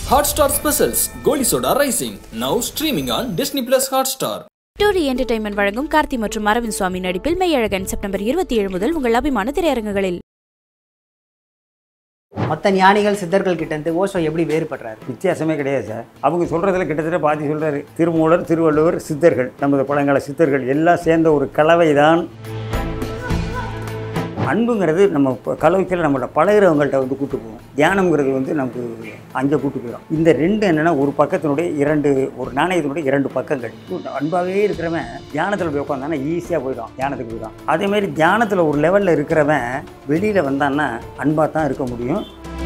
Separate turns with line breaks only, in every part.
Hotstar Specials Goli Soda Rising now streaming on Disney Plus Hotstar.
டூரி entertainment வழங்கும் கார்த்தி மற்றும் அரவிந்த் சுவாமி நடிப்பில் மெய்யழகன் செப்டம்பர் இருபத்தி ஏழு முதல் உங்கள் அபிமான திரையரங்குகளில்
மற்ற ஞானிகள் சித்தர்கள் கிட்ட இருந்து ஓஷோ எப்படி வேறுபடுறாரு
வித்தியாசமே கிடையாது சார் அவங்க சொல்கிறதுல கிட்டத்தட்ட பாதி சொல்கிறாரு திருமூலர் திருவள்ளுவர் சித்தர்கள் நமது பழங்கால சித்தர்கள் எல்லாம் சேர்ந்த ஒரு கலவை தான் அன்புங்கிறது நம்ம இப்போ கலவைக்கில் நம்மளோட பழகிறவங்கள்ட்ட வந்து கூட்டு போவோம் தியானம்ங்கிறது வந்து நமக்கு அங்கே கூட்டு போயிடும் இந்த ரெண்டு என்னென்னா ஒரு பக்கத்தினுடைய இரண்டு ஒரு நாணயத்தினுடைய இரண்டு பக்கங்கள் அன்பாகவே இருக்கிறவன் தியானத்தில் போய் உட்காந்தானா ஈஸியாக போயிடும் தியானத்துக்கு போயிடும் அதேமாதிரி தியானத்தில் ஒரு லெவலில் இருக்கிறவன் வெளியில் வந்தான்னா அன்பாக தான் இருக்க முடியும்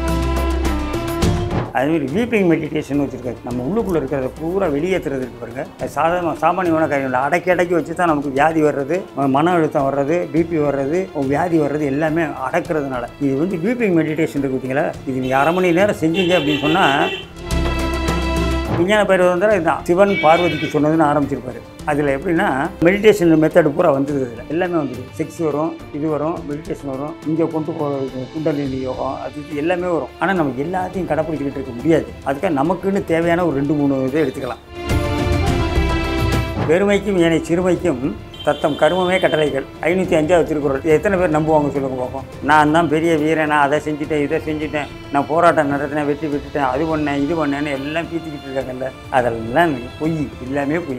அதுமாரி வீப்பிங் மெடிடேஷன் வச்சுருக்காரு நம்ம உள்ளுக்குள்ளே இருக்கிறத பூரா வெளியேற்றுறது இருக்கு பாருங்க அது சாதாரண சாமானியமான காரியம் இல்லை அடக்கி அடக்கி வச்சு தான் நமக்கு வியாதி வர்றது ம- மன அழுத்தம் வர்றது பிபி வர்றது வியாதி வர்றது எல்லாமே அடக்கிறதுனால இது வந்து வீப்பிங் மெடிடேஷன் இருக்கு பார்த்தீங்களா இது நீங்க அரை மணி நேரம் செஞ்சீங்க அப்படின்னு சொன்னால் விஞ்ஞான பேர் வந்து இதுதான் சிவன் பார்வதிக்கு சொன்னதுன்னு ஆரம்பிச்சிருப்பாரு அதில் எப்படின்னா மெடிடேஷன் மெத்தடு பூரா வந்தது இதில் எல்லாமே வந்துது செக்ஸ் வரும் இது வரும் மெடிடேஷன் வரும் இங்கே கொண்டு போகிறது குண்டலினி யோகம் அது இது எல்லாமே வரும் ஆனால் நம்ம எல்லாத்தையும் கடைப்பிடிச்சிக்கிட்டு இருக்க முடியாது அதுக்காக நமக்குன்னு தேவையான ஒரு ரெண்டு மூணு இதை எடுத்துக்கலாம் பெருமைக்கும் ஏனை சிறுமைக்கும் தத்தம் கருமமே கட்டளைகள் ஐநூற்றி அஞ்சாவது திருக்குறள் இது எத்தனை பேர் நம்புவாங்க சொல்லுங்க பார்ப்போம் நான் தான் பெரிய வீரன் நான் அதை செஞ்சுட்டேன் இதை செஞ்சுட்டேன் நான் போராட்டம் நடத்தினேன் வெற்றி பெற்றுட்டேன் அது பண்ணேன் இது பண்ணேன்னு எல்லாம் பீத்திக்கிட்டு இருக்காங்கல்ல அதெல்லாம் பொய் எல்லாமே பொய்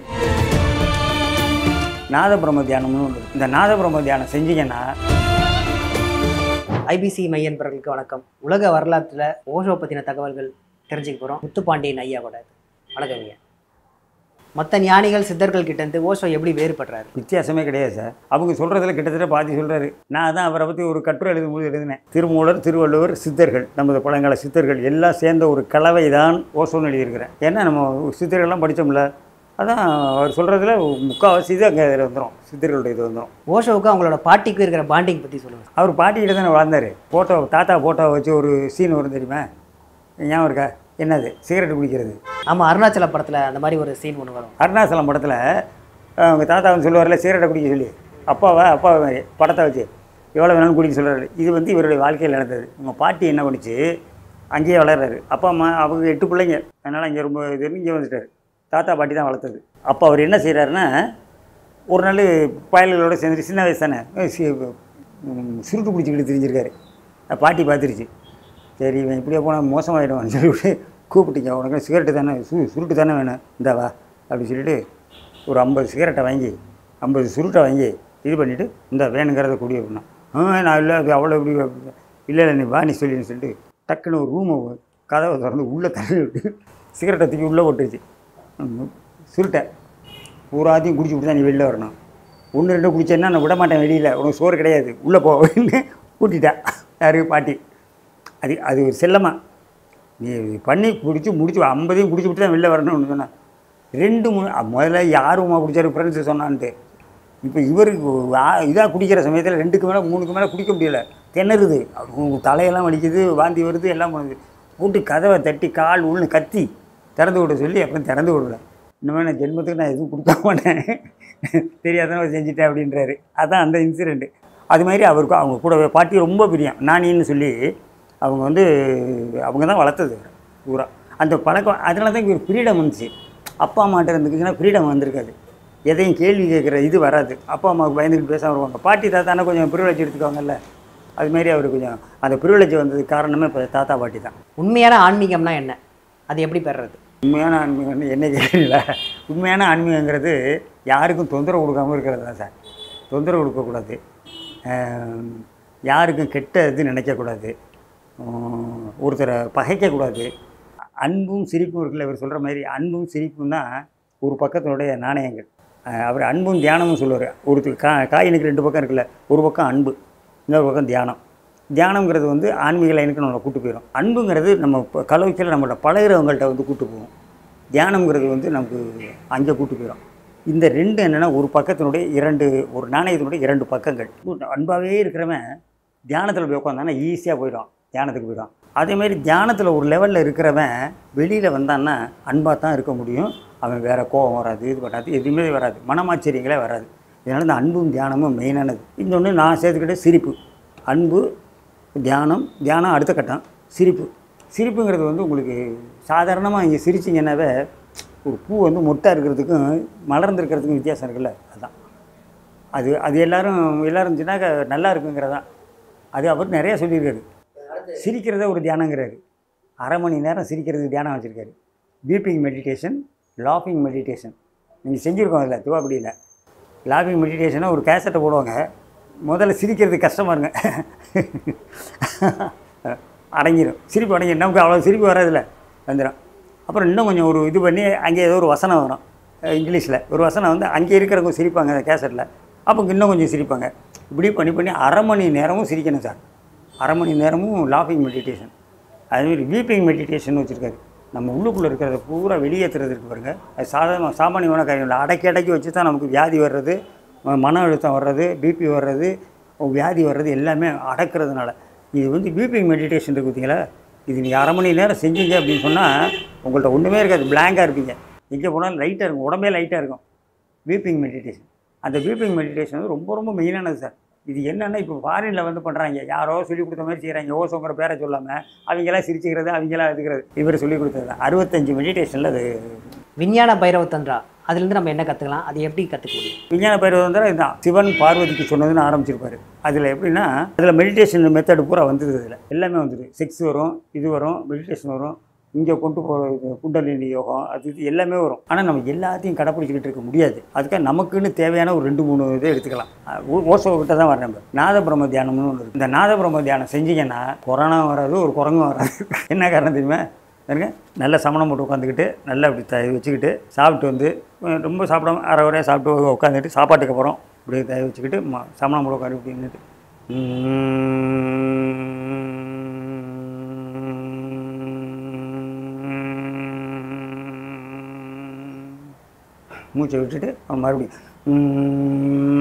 நாதபிரம்ம தியானம்னு ஒன்று இருக்கு. இந்த நாதபிரம்ம தியானம் செஞ்சீங்கன்னா
ஐபிசி மையன்பர்களுக்கு வணக்கம் உலக வரலாற்றுல ஓஷோ பத்தின தகவல்கள் தெரிஞ்சுக்க போறோம் முத்துப்பாண்டியன் ஐயா கூட வணக்கம் ஐயா மற்ற ஞானிகள் சித்தர்கள் கிட்ட இருந்து ஓஷோ எப்படி வேறுபடுறாரு
வித்தியாசமே கிடையாது சார் அவங்க சொல்கிறதுல கிட்டத்தட்ட பாதி சொல்கிறாரு நான் தான் அவரை பற்றி ஒரு கட்டுரை எழுதும்போது எழுதினேன் திருமூலர் திருவள்ளுவர் சித்தர்கள் நமது பழங்கால சித்தர்கள் எல்லாம் சேர்ந்த ஒரு கலவை தான் ஓசோன்னு எழுதியிருக்கிறேன் ஏன்னா நம்ம சித்தர்கள்லாம் படித்தோம்ல அதான் அவர் சொல்கிறதுல முக்கால்வாசி இது அங்கே இதில் வந்துடும் சித்தர்களுடைய இது வந்துடும்
ஓஷோவுக்கு அவங்களோட பாட்டிக்கு இருக்கிற பாண்டிங் பத்தி சொல்லுங்க
அவர் பாட்டிக்கிட்ட தானே வளர்ந்தார் ஃபோட்டோ தாத்தா ஃபோட்டோ வச்சு ஒரு சீன் வரும் தெரியுமா ஞாபகம் இருக்கா என்னது சிகரெட் குடிக்கிறது
ஆமா அருணாச்சல படத்துல அந்த மாதிரி ஒரு சீன் ஒன்று வரும்
அருணாச்சலம் படத்தில் அவங்க தாத்தா வந்து சொல்லுவார்ல சிகரெட்டை குடிக்க சொல்லி அப்பாவா அப்பாவை மாதிரி படத்தை வச்சு எவ்வளோ வேணாலும் குடிக்க சொல்கிறாரு இது வந்து இவருடைய வாழ்க்கையில் நடந்தது உங்கள் பாட்டி என்ன பண்ணுச்சு அங்கேயே வளர்றாரு அப்பா அம்மா அவங்க எட்டு பிள்ளைங்க அதனால் இங்கே ரொம்ப இது இங்கே வந்துட்டார் தாத்தா பாட்டி தான் வளர்த்தது அப்போ அவர் என்ன செய்கிறாருன்னா ஒரு நாள் பயல்களோட சேர்ந்து சின்ன வயசு தானே அஹ் சி- ம், சுருட்டு பிடிச்சிக்கிட்டு தெரிஞ்சிருக்காரு பாட்டி பார்த்துருச்சு சரி இவன் இப்படியே போனால் மோசமாயிடுவான்னு சொல்லிவிட்டு கூப்பிட்டீங்க உனக்கு சிகரெட்டு தானே சு சுருட்டு தானே வேணும் இந்தா வா அப்படி சொல்லிட்டு ஒரு ஐம்பது சிகரெட்டை வாங்கி ஐம்பது சுருட்டை வாங்கி இது பண்ணிவிட்டு இந்த வேணுங்கிறத குடி அப்படின்னா ஆ நான் இல்லை அது அவ்வளோ இப்படி இல்லை இல்லை நீ வா நீ சொல்லின்னு சொல்லிட்டு டக்குன்னு ஒரு ரூமை கதவை திறந்து உள்ளே தள்ளி விட்டு சிகரெட்டை தூக்கி உள்ளே போட்டுருச்சு ம், சுருட்டை பூராத்தையும் குடிச்சு விட்டு தான் நீ வெளில வரணும் ஒன்று ரெண்டு குடிச்சேன்னா நான் விட மாட்டேன் வெளியில் உனக்கு சோறு கிடையாது உள்ளே போவேன்னு கூட்டிட்டா யாரு பாட்டி அது அது ஒரு செல்லமா நீ பண்ணி குடிச்சு முடிச்சு ஐம்பதையும் குடிச்சு விட்டு தான் வெளில வரணும்னு சொன்னான் ரெண்டு மூணு அ, முதல்ல யாருமா குடிச்சாரு ஃப்ரெண்ட்ஸு சொன்னான்ட்டு இப்போ இவருக்கு இதாக குடிக்கிற சமயத்தில் ரெண்டுக்கு மேலே மூணுக்கு மேலே குடிக்க முடியல திணறுது அவங்க தலையெல்லாம் வலிக்குது வாந்தி வருது எல்லாம் பண்ணுது போட்டு கதவை தட்டி கால் உள்ள கத்தி திறந்து விட சொல்லி அப்புறம் திறந்து விடல இனிமேல் நான் ஜென்மத்துக்கு நான் எதுவும் கொடுக்க மாட்டேன் தெரியாதவங்க செஞ்சுட்டேன் அப்படின்றாரு அதான் அந்த இன்சிடெண்ட்டு அது மாதிரி அவருக்கு அவங்க கூட பாட்டி ரொம்ப பிரியம் நானின்னு சொல்லி அவங்க வந்து அவங்க தான் வளர்த்தது பூரா அந்த பழக்கம் அதனால தான் இவர் ஃப்ரீடம் வந்துச்சு அப்பா அம்மாட்ட இருந்துக்குன்னா ஃப்ரீடம் வந்திருக்காது எதையும் கேள்வி கேட்குற இது வராது அப்பா அம்மாவுக்கு பயந்துக்கிட்டு பேசாம வருவாங்க பாட்டி தாத்தானா கொஞ்சம் ப்ரிவிலேஜ் எடுத்துக்குவாங்கல்ல அது மாதிரி அவர் கொஞ்சம் அந்த ப்ரிவிலேஜ் வந்ததுக்கு காரணமே இப்போ தாத்தா பாட்டி தான்
உண்மையான ஆன்மீகம்னா என்ன அது எப்படி பெறுறது
உண்மையான ஆன்மீகம்னு என்ன கேட்குறீங்களா உண்மையான ஆன்மீகங்கிறது யாருக்கும் தொந்தரவு கொடுக்காம இருக்கிறது தான் சார் தொந்தரவு கொடுக்கக்கூடாது ஆம், யாருக்கும் கெட்ட இது நினைக்கக்கூடாது உம், ஒருத்தரை பகைக்கக்கூடாது அன்பும் சிரிப்பும் இருக்குல்ல இவர் சொல்கிற மாதிரி அன்பும் சிரிப்பும் தான் ஒரு பக்கத்தினுடைய நாணயங்கள் அஹ், அவர் அன்பும் தியானமும் சொல்லுவார் ஒருத்தர் கா காயினுக்கு ரெண்டு பக்கம் இருக்குல்ல ஒரு பக்கம் அன்பு இன்னொரு பக்கம் தியானம் தியானம்ங்கிறது வந்து ஆன்மீக லைனுக்கு நம்மளை கூட்டு போயிடும் அன்புங்கிறது நம்ம இப்போ கலவைக்கில் நம்மளோட பழகிறவங்கள்ட்ட வந்து கூட்டு போகும் தியானம்ங்கிறது வந்து நமக்கு அங்கே கூட்டு போயிடும் இந்த ரெண்டு என்னென்னா ஒரு பக்கத்தினுடைய இரண்டு ஒரு நாணயத்தினுடைய இரண்டு பக்கங்கள் அன்பாகவே இருக்கிறவன் தியானத்தில் போய் உட்காந்தானா ஈஸியாக போயிடும் தியானத்துக்கு போயிடும் அதேமாதிரி தியானத்தில் ஒரு லெவலில் இருக்கிறவன் வெளியில் வந்தான்னா அன்பாக தான் இருக்க முடியும் அவன் வேறு கோபம் வராது இது வராது எதுவுமே வராது மனமாச்சரியங்களே வராது இதனால் இந்த அன்பும் தியானமும் மெயினானது இன்னொன்று நான் சேர்த்துக்கிட்ட சிரிப்பு அன்பு தியானம் தியானம் அடுத்த கட்டம் சிரிப்பு சிரிப்புங்கிறது வந்து உங்களுக்கு சாதாரணமாக இங்கே சிரிச்சிங்கன்னாவே ஒரு பூ வந்து மொட்டாக இருக்கிறதுக்கும் மலர்ந்துருக்கிறதுக்கும் வித்தியாசம் இருக்குல்ல அதுதான் அது அது எல்லாரும் எல்லாரும் சொன்னாக்க நல்லா இருக்குங்கிறதான் அது அவர் நிறையா சொல்லியிருக்காரு சிரிக்கிறத ஒரு தியானங்கிறாரு அரை மணி நேரம் சிரிக்கிறதுக்கு தியானம் வச்சுருக்காரு பீப்பிங் மெடிடேஷன் லாஃபிங் மெடிடேஷன் நீங்கள் செஞ்சுருக்கோம் அதில் துவாப்படியில் லாஃபிங் மெடிடேஷனை ஒரு கேசட்டை போடுவாங்க முதல்ல சிரிக்கிறது கஷ்டமாக இருங்க அடங்கிடும் சிரிப்பு அடங்கிடும் நமக்கு அவ்வளோ சிரிப்பு வராதுல்ல வந்துடும் அப்புறம் இன்னும் கொஞ்சம் ஒரு இது பண்ணி அங்கே ஏதோ ஒரு வசனம் வரும் இங்கிலீஷில் ஒரு வசனம் வந்து அங்கே இருக்கிறவங்க சிரிப்பாங்க அந்த கேசட்டில் அப்போ இன்னும் கொஞ்சம் சிரிப்பாங்க இப்படி பண்ணி பண்ணி அரை மணி நேரமும் சிரிக்கணும் சார் அரை மணி நேரமும் லாஃபிங் மெடிடேஷன் அதுமாரி வீப்பிங் மெடிடேஷன் வச்சுருக்காரு நம்ம உள்ளுக்குள்ளே இருக்கிறத பூரா வெளியேற்றுறது இருக்கு பாருங்க அது சாதாரண சாமானியமான காரியம் இல்லை அடக்கி அடக்கி வச்சு தான் நமக்கு வியாதி வர்றது ம- மன அழுத்தம் வர்றது பிபி வர்றது வியாதி வர்றது எல்லாமே அடக்கிறதுனால இது வந்து வீப்பிங் மெடிடேஷன் இருக்கு பார்த்தீங்களா இது நீங்கள் அரை மணி நேரம் செஞ்சீங்க அப்படின்னு சொன்னால் உங்கள்கிட்ட ஒன்றுமே இருக்காது blank-ஆ இருப்பீங்க எங்கே போனாலும் லைட்டாக இருக்கும் உடம்பே லைட்டாக இருக்கும் வீப்பிங் மெடிடேஷன் அந்த வீப்பிங் மெடிடேஷன் வந்து ரொம்ப ரொம்ப மெயினானது சார் இது என்னென்னா இப்போ ஃபாரினில் வந்து பண்ணுறாங்க யாரோ சொல்லி கொடுத்த மாதிரி செய்கிறாங்க ஓசோங்கிற பேரை சொல்லாமல் அவங்களாம் சிரிச்சுக்கிறது அவங்களாம் இதுக்கிறது இவர் சொல்லி கொடுத்தது தான் அறுபத்தஞ்சு மெடிடேஷனில் அது
விஞ்ஞான பைரவ தந்திரா அதுலேருந்து நம்ம என்ன கற்றுக்கலாம் அது எப்படி கற்றுக்க முடியும்
விஞ்ஞான பைரவந்தரம் இதுதான் சிவன் பார்வதிக்கு சொன்னதுன்னு ஆரம்பிச்சிருப்பாரு அதில் எப்படின்னா அதில் மெடிடேஷன் மெத்தடு பூரா வந்தது இதில் எல்லாமே வந்தது செக்ஸ் வரும் இது வரும் மெடிடேஷன் வரும் இங்கே கொண்டு போகிற குண்டலினி யோகம் அது இது எல்லாமே வரும் ஆனால் நம்ம எல்லாத்தையும் கடைப்பிடிச்சிக்கிட்டு இருக்க முடியாது அதுக்காக நமக்குன்னு தேவையான ஒரு ரெண்டு மூணு இதை எடுத்துக்கலாம் ஓ- ஓசோ கிட்ட தான் வரேன் நம்ம நாத பிரம்ம தியானம்னு ஒன்று இருக்கு இந்த நாத பிரம்ம தியானம் செஞ்சீங்கன்னா கொரோனா வராது ஒரு குரங்கும் வராது என்ன காரணம் தெரியுமா பாருங்க நல்ல சமணம் போட்டு உட்காந்துக்கிட்டு நல்லா இப்படி த வச்சுக்கிட்டு சாப்பிட்டு வந்து அஹ் ரொம்ப சாப்பிடாம அரை வரையாக சாப்பிட்டு உட்காந்துட்டு சாப்பாட்டுக்கு அப்புறம் இப்படி த வச்சுக்கிட்டு ம- சமணம் போட்டு உட்காந்து இப்படி நின்றுட்டு மூச்சை விட்டுட்டு அப்புறம் மறுபடியும்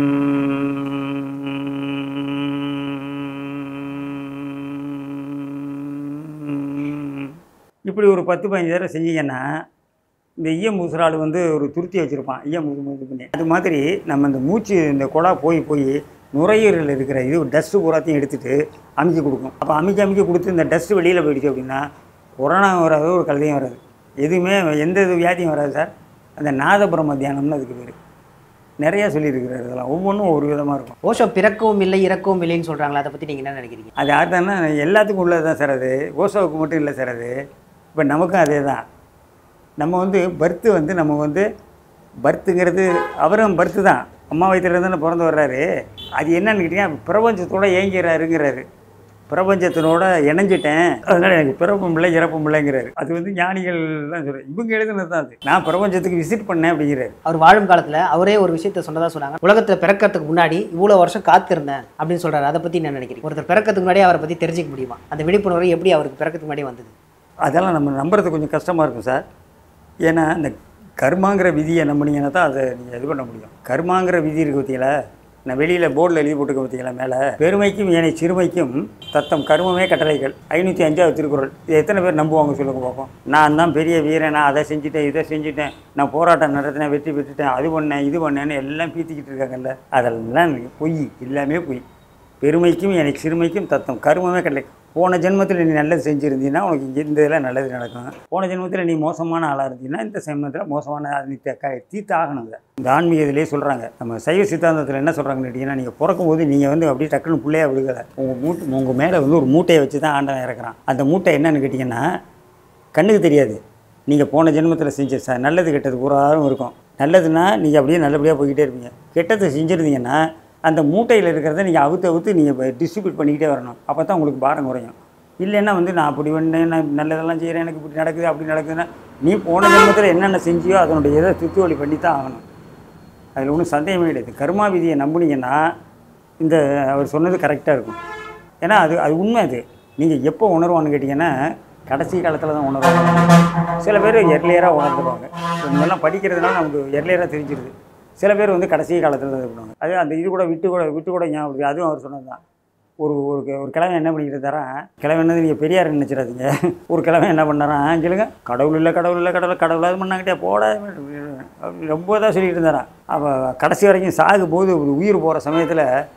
இப்படி ஒரு பத்து பதினஞ்சு தடவை செஞ்சீங்கன்னா இந்த ஈயம் மூசுறாள் வந்து ஒரு துருத்தி வச்சுருப்பான் ஈயம் மூசு இது பண்ணி அது மாதிரி நம்ம இந்த மூச்சு இந்த குழா போய் போய் நுரையீரலில் இருக்கிற இது டஸ்ட்டு பூராத்தையும் எடுத்துட்டு அமைக்க கொடுக்கும் அப்போ அமைக்க அமைக்க கொடுத்து இந்த டஸ்ட்டு வெளியில் போயிடுச்சு அப்படின்னா கொரோனா வராது ஒரு கழுதையும் வராது எதுவுமே எந்த இது வியாதியும் வராது சார் அந்த நாதபிரம தியானம்னு அதுக்கு பேர் நிறையா சொல்லியிருக்கிறாரு இதெல்லாம் ஒவ்வொன்றும் ஒரு விதமாக இருக்கும்
ஓஷோ பிறக்கவும் இல்லை இறக்கவும் இல்லைன்னு சொல்கிறாங்களா அதை பற்றி நீங்கள் என்ன நினைக்கிறீங்க
அது யார்தானா எல்லாத்துக்கும் உள்ளது தான் சார் அது ஓசோவுக்கு மட்டும் இல்லை சார் அது இப்போ நமக்கும் அதே தான் நம்ம வந்து பர்த்து வந்து நம்ம வந்து பர்த்துங்கிறது அவரும் பர்த்து தான் அம்மா வயிற்றுல தானே பிறந்து வர்றாரு அது என்னன்னு கேட்டிங்கன்னா பிரபஞ்சத்தோட ஏங்கிறாருங்கிறாரு பிரபஞ்சத்தினோட இணைஞ்சிட்டேன் அதனால் எனக்கு பிறப்பும் இல்லை இறப்பும் இல்லைங்கிறாரு அது வந்து ஞானிகள் தான் சொல்கிறேன் இவங்க எழுதுனது தான் அது நான் பிரபஞ்சத்துக்கு விசிட் பண்ணேன் அப்படிங்கிறாரு
அவர் வாழும் காலத்தில் அவரே ஒரு விஷயத்த சொன்னதா சொன்னாங்க உலகத்தில் பிறக்கிறதுக்கு முன்னாடி இவ்வளோ வருஷம் காத்திருந்தேன் அப்படின்னு சொல்கிறாரு அதை பற்றி என்ன நினைக்கிறீங்க ஒருத்தர் பிறக்கிறதுக்கு முன்னாடி அவரை பற்றி தெரிஞ்சுக்க முடியுமா அந்த விழிப்புணர்வு எப்படி அவருக்கு பிறக்கிறதுக்கு முன்னாடி வந்தது
அதெல்லாம் நம்ம நம்புறது கொஞ்சம் கஷ்டமாக இருக்கும் சார் ஏன்னா இந்த கர்மாங்கிற விதியை நம்பினீங்கன்னா தான் அதை நீங்கள் இது பண்ண முடியும் கர்மாங்கிற விதி இருக்கு பார்த்தீங்களா நான் வெளியில் போர்டில் எழுதி போட்டுக்க பார்த்தீங்களா மேலே பெருமைக்கும் ஏனை சிறுமைக்கும் தத்தம் கர்மமே கட்டளைகள் ஐநூற்றி அஞ்சாவது திருக்குறள் இது எத்தனை பேர் நம்புவாங்க சொல்லுங்க பார்ப்போம் நான் தான் பெரிய வீரன் நான் அதை செஞ்சுட்டேன் இதை செஞ்சுட்டேன் நான் போராட்டம் நடத்தினேன் வெற்றி பெற்றுட்டேன் அது பண்ணேன் இது பண்ணேன்னு எல்லாம் பீத்திக்கிட்டு இருக்காங்கல்ல அதெல்லாம் பொய் எல்லாமே பொய் பெருமைக்கும் எனக்கு சிறுமைக்கும் தத்தம் கருமமே கிடையாது போன ஜென்மத்தில் நீ நல்லது செஞ்சுருந்தீங்கன்னா உனக்கு இங்கே இந்த இதில் நல்லது நடக்கும் போன ஜென்மத்தில் நீ மோசமான ஆளாக இருந்தீங்கன்னா இந்த ஜென்மத்தில் மோசமான ஆள் நீ த- க தீர்த்து ஆகணும் இதை. இந்த ஆன்மீக இதிலே சொல்கிறாங்க நம்ம சைவ சித்தாந்தத்தில் என்ன சொல்கிறாங்கன்னு கேட்டிங்கன்னா நீங்கள் பிறக்கும்போது நீங்கள் வந்து அப்படியே டக்குன்னு பிள்ளையா விழுகலை உங்கள் மூட்டை உங்கள் மேலே வந்து ஒரு மூட்டையை வச்சு தான் ஆண்டவன் இறக்குறான் அந்த மூட்டை என்னன்னு கேட்டிங்கன்னா கண்ணுக்கு தெரியாது நீங்கள் போன ஜென்மத்தில் செஞ்ச ச நல்லது கெட்டது பூராவும் இருக்கும் நல்லதுன்னா நீங்கள் அப்படியே நல்லபடியாக போய்கிட்டே இருப்பீங்க கெட்டதை செஞ்சுருந்தீங்கன்னா அந்த மூட்டையில் இருக்கிறத நீங்கள் அவுத்து அவுத்து நீங்கள் டிஸ்ட்ரிபியூட் பண்ணிக்கிட்டே வரணும் அப்போ தான் உங்களுக்கு பாரம் குறையும் இல்லைன்னா வந்து நான் அப்படி பண்ணேன் நான் நல்லதெல்லாம் செய்கிறேன் எனக்கு இப்படி நடக்குது அப்படி நடக்குதுன்னா நீ போன ஜென்மத்தில் என்னென்ன செஞ்சியோ அதனுடைய இதை சுற்றுவழி பண்ணி தான் ஆகணும் அதில் ஒன்றும் சந்தேகமே கிடையாது கர்மா விதியை நம்புனீங்கன்னா இந்த அவர் சொன்னது கரெக்டாக இருக்கும் ஏன்னா அது அது உண்மை அது நீங்கள் எப்போ உணர்வான்னு கேட்டிங்கன்னா கடைசி காலத்தில் தான் உணர்வாங்க சில பேர் எர்லியராக உணர்ந்துருவாங்க இவங்கெல்லாம் படிக்கிறதுனால நமக்கு எர்லியராக தெரிஞ்சிருது சில பேர் வந்து கடைசி காலத்தில் தான் இது பண்ணுவாங்க அது அந்த இது கூட விட்டு கூட விட்டு கூட ஞாபகம் இருக்கு. அதுவும் அவர் சொன்னது தான் ஒரு ஒரு கி- ஒரு கிழமை என்ன பண்ணிக்கிட்டு தரான் கிழமை என்னது நீங்கள் பெரியார் நினச்சிடாதீங்க ஒரு கிழமை என்ன பண்ணாரான் கேளுங்க கடவுள் இல்லை கடவுள் இல்லை கடவுள் கடவுளாவது பண்ணாங்கிட்டே போட அப்படி ரொம்ப தான் சொல்லிட்டு இருந்தாரான் அவள் கடைசி வரைக்கும் சாகும் போது ஒரு உயிர் போகிற சமயத்தில்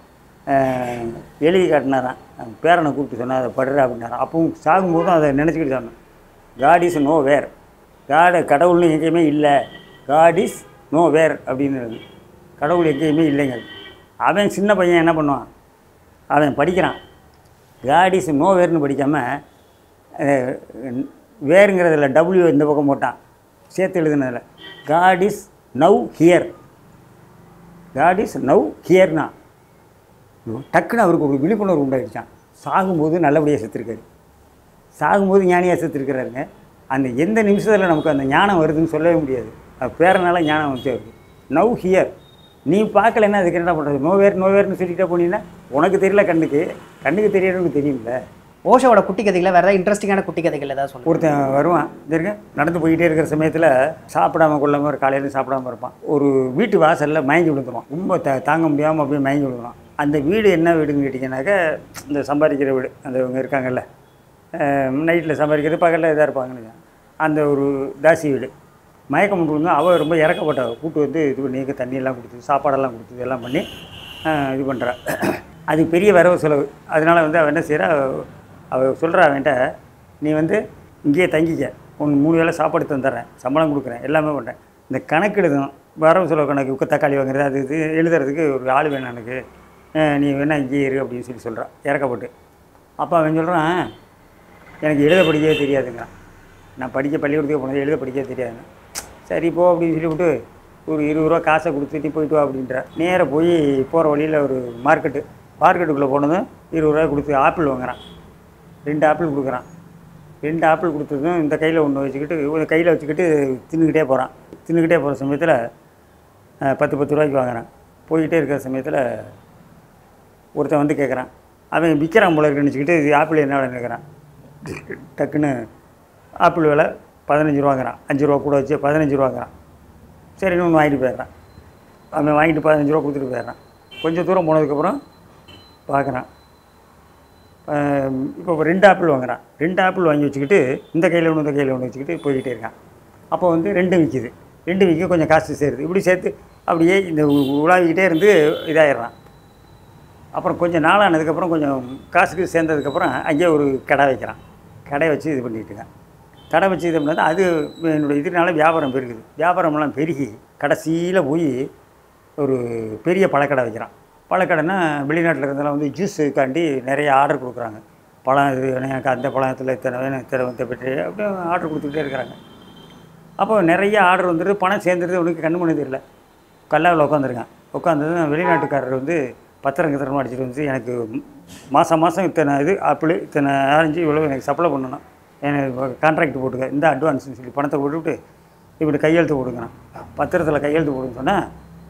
அஹ், எழுதி காட்டினாராம் அவன் பேரனை கூப்பிட்டு சொன்னா அதை படுற அப்படின்னாராம் அப்பவும் சாகும்போதும் அதை நினச்சிக்கிட்டு சொன்னான் காட் இஸ் நோ வேர் காடு கடவுள்னு எங்கேயுமே இல்லை காட் இஸ் நோ வேர் அப்படின்னு கடவுள் எங்கேயுமே இல்லைங்க அவன் சின்ன பையன் என்ன பண்ணுவான் அவன் படிக்கிறான் காட் இஸ் நோ வேர்னு படிக்காமல் வேருங்கிறதுல டபிள்யூ இந்த பக்கம் போட்டான் சேர்த்து எழுதுனதில் God is now here God is now ஹியர்னா டக்குன்னு அவருக்கு ஒரு விழிப்புணர்வு உண்டாயிடுச்சான் சாகும்போது நல்லபடியாக செத்துருக்காரு சாகும்போது ஞானியாக செத்துருக்கிறாருங்க அந்த எந்த நிமிஷத்தில் நமக்கு அந்த ஞானம் வருதுன்னு சொல்லவே முடியாது அது பேரனால ஞானம் வந்து அவருக்கு நவ் ஹியர் நீ பார்க்கலன்னா அதுக்கு என்ன பண்ணுறது நோவேர் நோவேர்னு சொல்லிட்டே போனீங்கன்னா உனக்கு தெரியல கண்ணுக்கு கண்ணுக்கு தெரியறவனுக்கு தெரியும்ல
ஓஷோவோட குட்டி கதைகளை வேற ஏதாவது இன்ட்ரெஸ்டிங்கான குட்டி கதைகள் ஏதாவது சொல்லுங்க
ஒருத்தன் வருவான் இருக்க நடந்து போயிட்டே இருக்கிற சமயத்தில் சாப்பிடாம கொள்ளாம ஒரு காலையில சாப்பிடாம இருப்பான் ஒரு வீட்டு வாசலில் மயங்கி விழுந்துருவான் ரொம்ப த தாங்க முடியாமல் அப்படியே மயங்கி விழுந்துருவான் அந்த வீடு என்ன வீடுன்னு கேட்டிங்கனாக்க இந்த சம்பாதிக்கிற வீடு அந்த இவங்க இருக்காங்கல்ல நைட்டில் சம்பாதிக்கிறது பகலில் இதாக இருப்பாங்கன்னு அந்த ஒரு தாசி வீடு மயக்கம் விழுந்து அவள் ரொம்ப இறக்கப்பட்டவ கூட்டு வந்து இது பண்ணி தண்ணியெல்லாம் கொடுத்து சாப்பாடெல்லாம் கொடுத்து இதெல்லாம் பண்ணி அஹ், இது பண்ணுறா அது பெரிய வரவு செலவு அதனால் வந்து அவள் என்ன செய்கிறா அவள் சொல்கிறா அவன்கிட்ட நீ வந்து இங்கேயே தங்கிக்க உனக்கு மூணு வேளை சாப்பாடு தந்துடுறேன் சம்பளம் கொடுக்குறேன் எல்லாமே பண்ணுறேன் இந்த கணக்கு எழுதணும் வரவு செலவு கணக்கு உக்க தக்காளி வாங்குறது அது இது எழுதுறதுக்கு ஒரு ஆள் வேணும் எனக்கு அஹ், நீ வேணா இங்கேயே இரு அப்படின்னு சொல்லி சொல்கிறான் இறக்கப்பட்டு அப்போ அவன் சொல்கிறான் எனக்கு எழுத படிக்கவே தெரியாதுங்கிறான் நான் படிக்க பள்ளிக்கூடத்துக்கு போனது எழுத படிக்கவே தெரியாதுங்க சரி போ அப்படின்னு சொல்லிவிட்டு ஒரு இருபது ரூபா காசை கொடுத்துட்டு போயிட்டு வா அப்படின்ற நேராக போய் போகிற வழியில் ஒரு மார்க்கெட்டு மார்க்கெட்டுக்குள்ளே போனதும் இருபது ரூபா கொடுத்து ஆப்பிள் வாங்குறான் ரெண்டு ஆப்பிள் கொடுக்குறான் ரெண்டு ஆப்பிள் கொடுத்ததும் இந்த கையில் ஒன்று வச்சுக்கிட்டு ஒரு கையில் வச்சுக்கிட்டு தின்னுக்கிட்டே போகிறான் தின்னுக்கிட்டே போகிற சமயத்தில் அஹ், பத்து பத்து ரூபாய்க்கு வாங்குறான் போய்கிட்டே இருக்கிற சமயத்தில் ஒருத்தன் வந்து கேட்குறான் அவன் விற்கிறான் போல இருக்குன்னு நினச்சிக்கிட்டு இது ஆப்பிள் என்ன விலைன்னு கேட்குறான் டக்குன்னு ஆப்பிள் விலை பதினஞ்சு ரூபாங்கிறான் அஞ்சு ரூபா கூட வச்சு பதினஞ்சு ரூபாங்கிறான் சரின்னு ஒன்று வாங்கிட்டு போயிடுறான் அவன் வாங்கிட்டு பதினஞ்சு ரூபா கொடுத்துட்டு போயிடுறான் கொஞ்சம் தூரம் போனதுக்கப்புறம் பார்க்குறான் இப்போ ரெண்டு ஆப்பிள் வாங்குறான் ரெண்டு ஆப்பிள் வாங்கி வச்சுக்கிட்டு இந்த கையில் ஒன்று இந்த கையில் ஒன்று வச்சுக்கிட்டு போய்கிட்டே இருக்கான் அப்போ வந்து ரெண்டு விற்கிது ரெண்டு விற்க கொஞ்சம் காசு சேருது இப்படி சேர்த்து அப்படியே இந்த உ- உலாவிக்கிட்டே இருந்து இதாயிடுறான் அப்புறம் கொஞ்சம் நாளானதுக்கப்புறம் கொஞ்சம் காசுக்கு சேர்ந்ததுக்கப்புறம் அங்கேயே ஒரு கடை வைக்கிறான் கடை வச்சு இது பண்ணிட்டு இருக்கான் கடை வச்சு இது பண்ணால் அது என்னுடைய இதனால வியாபாரம் பெருகுது வியாபாரமெல்லாம் பெருகி கடைசியில் போய் ஒரு பெரிய பழக்கடை வைக்கிறான் பழக்கடைன்னா வெளிநாட்டில் இருந்தெல்லாம் வந்து ஜூஸுக்காண்டி நிறைய ஆர்டர் கொடுக்குறாங்க பழம் இது வேணும் எனக்கு அந்த பழத்தில் இத்தனை வேணும் இத்தனை வந்து பெற்று அப்படியே ஆர்டர் கொடுத்துக்கிட்டே இருக்கிறாங்க அப்போ நிறைய ஆர்டர் வந்துட்டு பணம் சேர்ந்துருது உனக்கு கண்ணு பண்ணி தெரியல கல்லாவில் உட்காந்துருக்கான் உட்காந்ததும் வெளிநாட்டுக்காரர் வந்து பத்திரம் கித்திரமா அடிச்சிட்டு வந்து எனக்கு மாதம் மாதம் இத்தனை இது ஆப்பிள் இத்தனை ஆரஞ்சு இவ்வளோ எனக்கு சப்ளை பண்ணணும் எனக்கு கான்ட்ராக்ட் போட்டுக்க இந்த அட்வான்ஸ்னு சொல்லி பணத்தை போட்டுவிட்டு இப்படி கையெழுத்து போடுங்கிறான் பத்திரத்தில் கையெழுத்து போடுன்னு சொன்னால்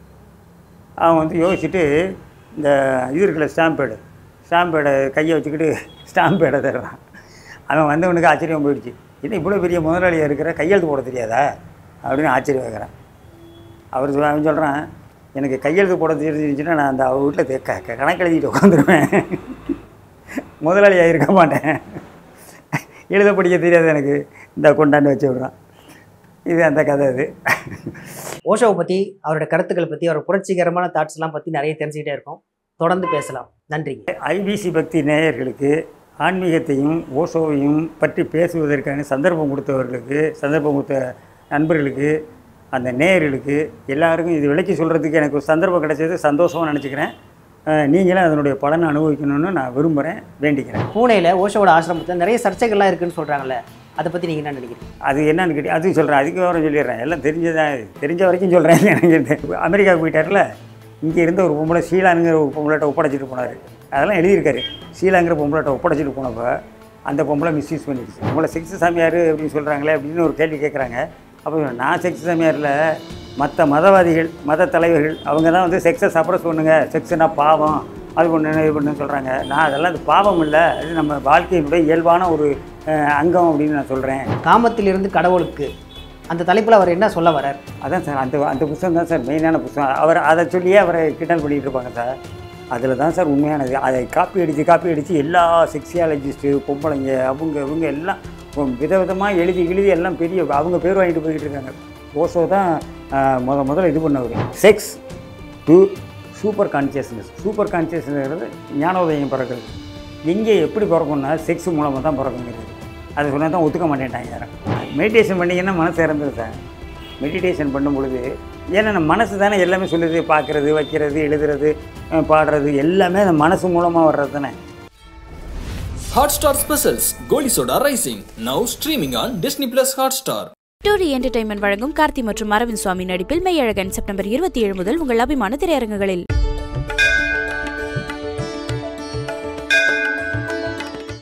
அவன் வந்து யோசிச்சுட்டு இந்த இது இருக்குல்ல ஸ்டாம்ப் பேடு ஸ்டாம்ப் பேடை கையை வச்சுக்கிட்டு ஸ்டாம்ப் பேடை தர்றான் அவன் வந்தவனுக்கு ஆச்சரியம் போயிடுச்சு என்ன இவ்வளோ பெரிய முதலாளியாக இருக்கிற கையெழுத்து போட தெரியாதா அப்படின்னு ஆச்சரியம் வைக்கிறான் அவர் சொல்ல அவன் சொல்கிறான் எனக்கு கையெழுத்து போட தெரிஞ்சிருந்துச்சுன்னா நான் அந்த அவ வீட்டில் க க- கணக்கு எழுதிட்டு உட்காந்துருவேன் முதலாளியாக இருக்க மாட்டேன் எழுத படிக்க தெரியாது எனக்கு இந்த கொண்டாந்து வச்சு விட்றான் இது அந்த கதை அது
ஓஷோவை பற்றி அவரோட கருத்துக்களை பற்றி அவரோட புரட்சிகரமான தாட்ஸ்லாம் பற்றி நிறைய தெரிஞ்சுக்கிட்டே இருக்கோம் தொடர்ந்து பேசலாம் நன்றிங்க
ஐபிசி பக்தி நேயர்களுக்கு ஆன்மீகத்தையும் ஓஷோவையும் பற்றி பேசுவதற்கான சந்தர்ப்பம் கொடுத்தவர்களுக்கு சந்தர்ப்பம் கொடுத்த நண்பர்களுக்கு அந்த நேயர்களுக்கு எல்லாருக்கும் இது விளக்கி சொல்கிறதுக்கு எனக்கு ஒரு சந்தர்ப்பம் கிடைச்சது சந்தோஷமாக நினச்சிக்கிறேன் அஹ் நீங்களும் அதனுடைய பலனை அனுபவிக்கணும்னு நான் விரும்புகிறேன் வேண்டிக்கிறேன்
பூனேயில் ஓஷோவோட ஆசிரமத்தில் நிறைய சர்ச்சைகள்லாம் இருக்குன்னு சொல்கிறாங்கல்ல அதை பற்றி நீங்கள் என்ன நினைக்கிறீங்க
அது என்னன்னு கேட்டி அது சொல்கிறேன் அதுக்கு விவரம் சொல்லிடுறேன் எல்லாம் தெரிஞ்சதான் தெரிஞ்ச வரைக்கும் சொல்கிறேன் எனக்கு அமெரிக்காவுக்கு போயிட்டார்ல இங்கே இருந்த ஒரு பொம்பளை ஷீலாங்கிற ஒரு பொம்பளைட்ட ஒப்படைச்சிட்டு போனார் அதெல்லாம் எழுதியிருக்காரு ஷீலாங்கிற பொம்பளைட்ட ஒப்படைச்சிட்டு போனப்போ அந்த பொம்பளை மிஸ்யூஸ் பண்ணிடுச்சு உங்களை செக்ஸ் சாமியார் அப்படின்னு சொல்கிறாங்களே அப்படின்னு ஒரு கேள்வி கேட்குறாங்க அப்போ நான் செக்ஸ் சாமியாரில் மற்ற மதவாதிகள் மத தலைவர்கள் அவங்க தான் வந்து செக்ஸை சப்ரஸ் பண்ணுங்க செக்ஸ்னா பாவம் அது ஒன்று இது பண்ணுன்னு சொல்கிறாங்க நான் அதெல்லாம் அது பாவம் இல்லை இது நம்ம வாழ்க்கையினுடைய இயல்பான ஒரு அஹ், அங்கம் அப்படின்னு நான் சொல்கிறேன்
காமத்திலிருந்து கடவுளுக்கு அந்த தலைப்பில் அவர் என்ன சொல்ல வரார்
அதான் சார் அந்த அந்த புத்தகம் தான் சார் மெயினான புத்தகம் அவர் அதை சொல்லியே அவரை கிண்டல் பண்ணிகிட்டு இருப்பாங்க சார் அதில் தான் சார் உண்மையானது அதை காப்பி அடித்து காப்பி அடித்து எல்லா செக்ஸியாலஜிஸ்ட்டு பொம்பளைங்க அவங்க இவங்க எல்லாம் விதவிதமாக எழுதி எழுதி எல்லாம் பெரிய அவங்க பேர் வாங்கிட்டு போய்கிட்டு இருக்காங்க ஓஷோ தான் ஆஹ், முத முதல்ல இது பண்ணவர் sex to super consciousness super கான்சியஸ்னஸ்ங்கிறது ஞானோதயம் பிறக்கிறது எங்கே எப்படி பிறக்கும்னா செக்ஸ் மூலமாக தான் பிறக்குங்கிறது அதை சொன்னால் தான் ஒத்துக்க மாட்டேன்ட்டாங்க யாரும் மெடிடேஷன் பண்ணிங்கன்னா மனசு இறந்துரு சார் மெடிடேஷன் பண்ணும் பொழுது ஏன்னா நம்ம மனசு தானே எல்லாமே சொல்லுது பார்க்குறது வைக்கிறது எழுதுறது அஹ் பாடுறது எல்லாமே அந்த மனசு மூலமாக வர்றது தானே
Hotstar Specials Goli Soda Rising now streaming on Disney Plus Hotstar.
டூரி என்டர்டைன்மெண்ட் வழங்கும் கார்த்தி மற்றும் அரவிந்த் சுவாமி நடிப்பில் மெய்யழகன் செப்டம்பர் இருபத்தி ஏழு முதல் உங்கள் அபிமான திரையரங்குகளில்